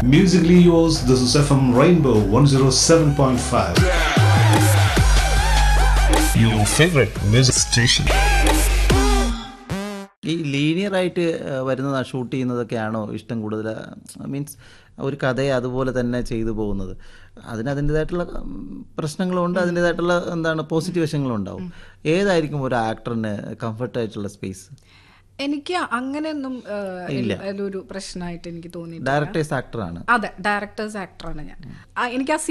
Musically yours, this is FM Rainbow 107.5. Your favorite music station. ഈ linear ആയിട്ട് വരുന്നത് shoot ചെയ്യുന്നതൊക്കെയാണോ ഇഷ്ടം കൂടുതൽ മീൻസ് ഒരു കഥയെ അതുപോലെ തന്നെ ചെയ്തു പോകുന്നത് അതിന് അതിൻ്റെതായിട്ടുള്ള ഉം, പ്രശ്നങ്ങളുണ്ട് അതിൻ്റെതായിട്ടുള്ള എന്താണ് പോസിറ്റീവ് വശങ്ങളും ഉണ്ടാവും ഏതായിരിക്കും ഒരു ആക്ടറിന് കംഫർട്ട് ആയിട്ടുള്ള സ്പേസ് എനിക്ക് അങ്ങനെയൊന്നും ഏഹ്, അതിലൊരു പ്രശ്നമായിട്ട് എനിക്ക് തോന്നി ഡയറക്ടേഴ്സ് ആക്ടറാണ് അതെ ഡയറക്ടേഴ്സ് ആക്ടറാണ് ഞാൻ ആ, എനിക്ക് ആ